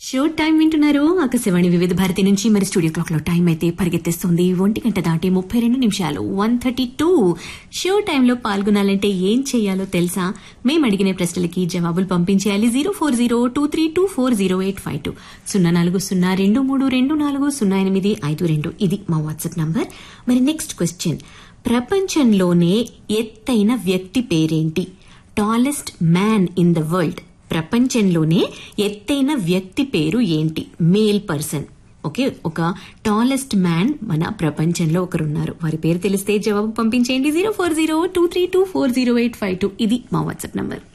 show time వింటున్నారు ఆకాశవాణి వివిధ భారతి నుంచి మరి స్టూడియో క్లాక్ లో టైం అయితే పరిగెత్తేస్తుంది ఒంటి గంట దాటి ముప్పై రెండు నిమిషాలు వన్ థర్టీ టూ షో టైంలో పాల్గొనాలంటే ఏం చేయాలో తెలుసా మేము అడిగిన ప్రశ్నలకి జవాబులు పంపించేయాలి zero four zero two three two four zero eight five two సున్నా నాలుగు సున్నా రెండు మూడు రెండు నాలుగు సున్నా ఎనిమిది ఐదు రెండు ఇది మా వాట్సాప్ నంబర్ మరి నెక్స్ట్ క్వశ్చన్ ప్రపంచంలోనే ఎత్తైన వ్యక్తి పేరేంటి tallest man in the world ప్రపంచంలోనే ఎత్తైన వ్యక్తి పేరు ఏంటి మేల్ పర్సన్ ఓకే ఒక టాలెస్ట్ మ్యాన్ మన ప్రపంచంలో ఒకరున్నారు వారి పేరు తెలిస్తే జవాబు పంపించేయండి zero four zero two three two four zero eight five two ఇది మా వాట్సాప్ నంబర్